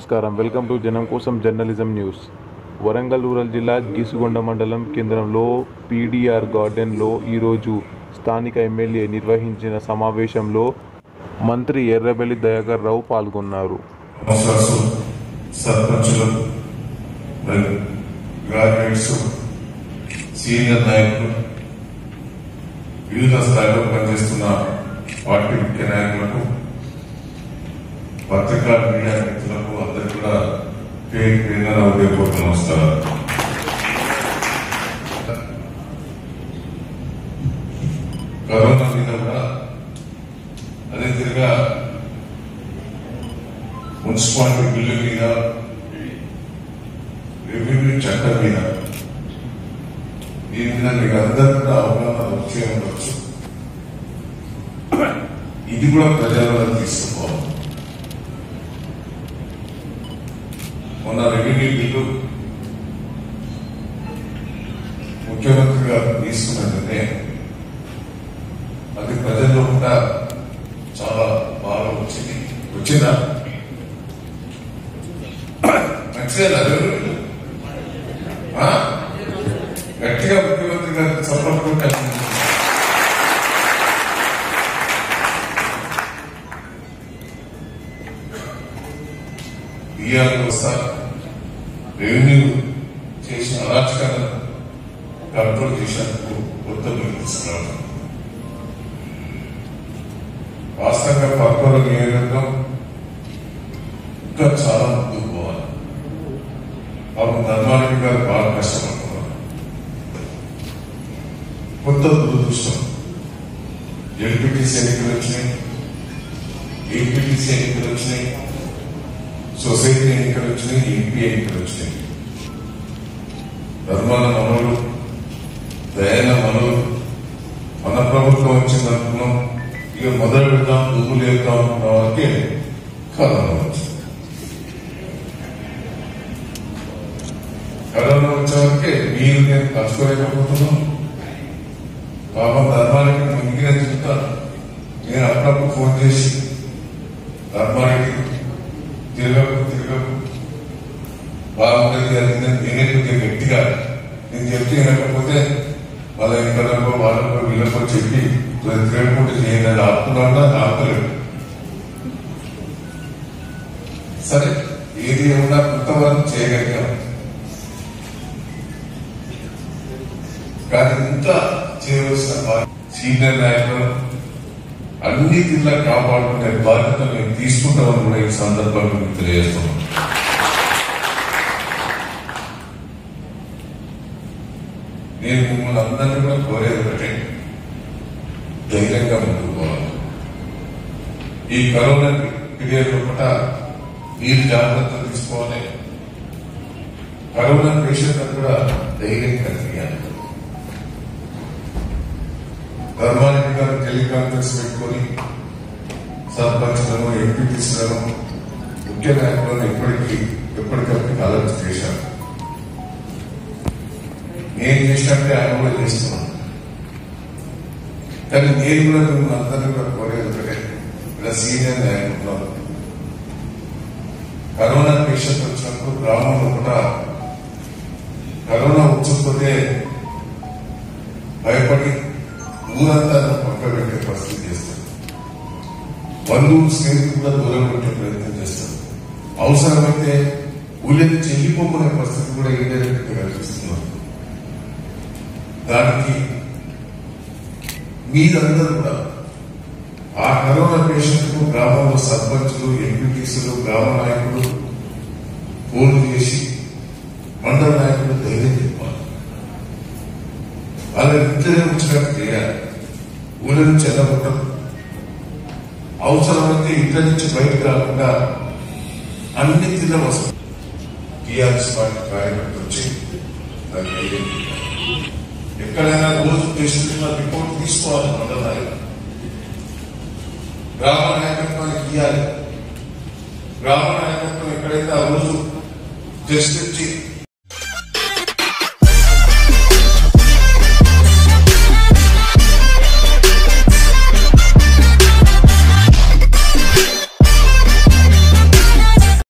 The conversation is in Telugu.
నమస్కారం వెల్కమ్ టు జనం కోసం జర్నలిజం న్యూస్ వరంగల్ రూరల్ జిల్లా గీసుగొండ మండలం కేంద్రంలో పీడీఆర్ గార్డెన్లో ఈరోజు స్థానిక ఎమ్మెల్యే నిర్వహించిన సమావేశంలో మంత్రి ఎర్రబెల్లి దయాకర్ రావు పాల్గొన్నారు కౌన్సిలర్స్ సర్పంచులు మరియు గ్రాడ్యుయేట్స్ సీనియర్ నాయకులు వివిధ స్థాయిలో పనిచేస్తున్న పార్టీ ముఖ్య నాయకులకు పత్రికా మీడియా మిత్రులకు అందరికీ కూడా పేరు పేరున నా హృదయపూర్వక నమస్కారాలు కరోనా మీద కూడా అదే తిరిగా మున్సిపాలిటీ బిల్లు మీద రెవెన్యూ చట్టం మీద దీని మీద మీకు అందరికీ కూడా అవగాహన వచ్చే ఉండొచ్చు ఇది కూడా ప్రజలలో తీసుకోవాలి మొన్న రెవెన్యూ బిల్లు ముఖ్యమంత్రి గారు తీసుకున్నట్టే అది ప్రజల్లో కూడా చాలా బాగా వచ్చింది వచ్చిందా నచ్చేది రెవెన్యూ బిల్లు ఆ? గట్టిగా ముఖ్యమంత్రి గారికి సపోర్ట్ కొట్టాలి బీఆర్ వ్యవస్థ రెవెన్యూ చేసిన అరాచకాలను కంట్రోల్ చేసేందుకు కొత్త బిల్లు తీసుకురావడం వాస్తవంగా పక్కన నియోజకవర్గం ఇంకా చాలా ముందుకు పోవాలి పాపం ధర్మారెడ్డి గారు బాగా కష్టపడుతున్నారు కొత్త దురదృష్టం ఎల్పిటిసి ఎన్నికలు వచ్చినాయి ఏపీటీసీ ఎన్నికలు వచ్చినాయి సొసైటీ ఎన్నికలు వచ్చినాయి ఎంపీ ఎన్నికలు వచ్చినాయి ధర్మాల మనవులు దయాన మనవులు మన ప్రభుత్వం వచ్చింది అనుకున్నాం ఇక మొదలు పెడతాం దుమ్ములు వేద్దాం అనుకున్న వాళ్ళకి కరోనా వచ్చింది కరోనా వచ్చేవరకే మీరు నేను కలుసుకోలేకపోతున్నాం పాపం ధర్మానికి మునిగిన చెప్తాను నేను అప్పుడప్పుడు ఫోన్ చేసి ధర్మానికి తిరగకు తిరగకు బాగుంటుంది అది నేనే కొద్దిగా గట్టిగా నేను చెప్తే వినకపోతే వాళ్ళ ఇంకలకో వాళ్ళకో వీళ్ళకో చెప్పి కొద్దిగా తిరగకుండా చేయండి అది ఆపుతున్నా ఆపలేదు సరే ఏది ఏమన్నా కొంతవరకు చేయగలిగాం కానీ ఇంకా చేయవలసిన బాధ్యత సీనియర్ నాయకులు అన్ని తీర్లా కాపాడుకునే బాధ్యత మేము తీసుకుంటామని కూడా ఈ సందర్భంగా మీకు తెలియజేస్తున్నాం నేను మిమ్మల్ని అందరినీ కూడా కోరేది ఒకటే ధైర్యంగా ముందుకు పోవాలి ఈ కరోనా పీరియడ్ లోపల మీరు జాగ్రత్తలు తీసుకోవాలి కరోనా పేషెంట్ కూడా ధైర్యం కలిగియాలి ధర్మారెడ్డి గారు టెలికాన్ఫరెన్స్ పెట్టుకొని సర్పంచ్లను ఎంపీటీసీలను ముఖ్య నాయకులను ఎప్పటికీ ఎప్పటికప్పుడు అలర్ట్ చేశారు నేను చేసినట్టే ఆయన కూడా చేస్తున్నాను కానీ నేను కూడా మిమ్మల్ని అందరినీ కూడా కోరేది ఒకటే ఇలా సీనియర్ నాయకులు కరోనా పేషెంట్ వచ్చినప్పుడు గ్రామంలో కూడా కరోనా వచ్చకపోతే భయపడి ఊరంతా పక్క పెట్టే పరిస్థితి చేస్తారు బంధువులు స్నేహితులు కూడా దూరం పెట్టే ప్రయత్నం చేస్తారు అవసరమైతే ఊళ్ళ నుంచి వెళ్ళిపోకునే పరిస్థితి కూడా ఇండైరెక్ట్ గా కల్పిస్తున్నారు దానికి మీరందరూ కూడా ఆ కరోనా పేషెంట్ కు గ్రామంలో సర్పంచులు ఎంపీటీసీలు గ్రామ నాయకులు ఫోన్ చేసి మండల నాయకులు ధైర్యం చెప్పాలి వాళ్ళ ఇంట్లో వచ్చినట్టు చేయాలి ఊళ్ళ నుంచి వెళ్ళగొట్టం అవసరమైతే ఇంట్లో నుంచి బయటకు రాకుండా అన్ని తిన్న వస్తాం టీఆర్ఎస్ పార్టీ కార్యకర్త వచ్చి దాన్ని ధైర్యం చెప్పాలి. ఎక్కడైనా రోజు చేస్తున్న రిపోర్ట్ తీసుకోవాలి మండల నాయకులు గ్రామ నాయకత్వానికి ఇవ్వాలి గ్రామ నాయకత్వం ఎక్కడైతే ఆ రోజు టెస్ట్ ఇచ్చి